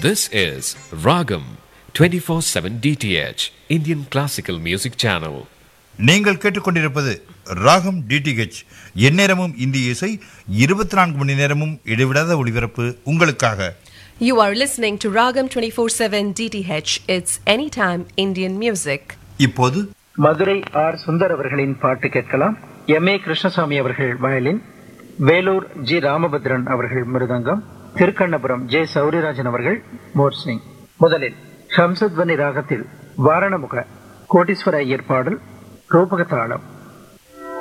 This is Ragam 24/7 DTH Indian Classical Music Channel. நீங்கள் கேட்டுக்கொண்டிருப்பது ராகம் டிடிஹெச் எந்நேரமும் இந்திய இசை இருபத்தி நான்கு மணி நேரமும் இடைவிடாத ஒளிபரப்பு உங்களுக்காக You are listening to Ragam 24/7 DTH. It's anytime Indian music. இப்போது மதுரை ஆர் சுந்தர் அவர்களின் பாட்டு கேட்கலாம் எம் ஏ கிருஷ்ணசாமி அவர்கள் வயலின் வேலூர் ஜி ராமபத்ரன் அவர்கள் மிருதங்கம் திருக்கண்ணபுரம் ஜே சௌரிராஜன் அவர்கள் மோர்சிங் முதலில் ஹம்சத்வனி ராகத்தில் வாரணமுக கோட்டீஸ்வர ஐயர் பாடல் ரூபகதாளம்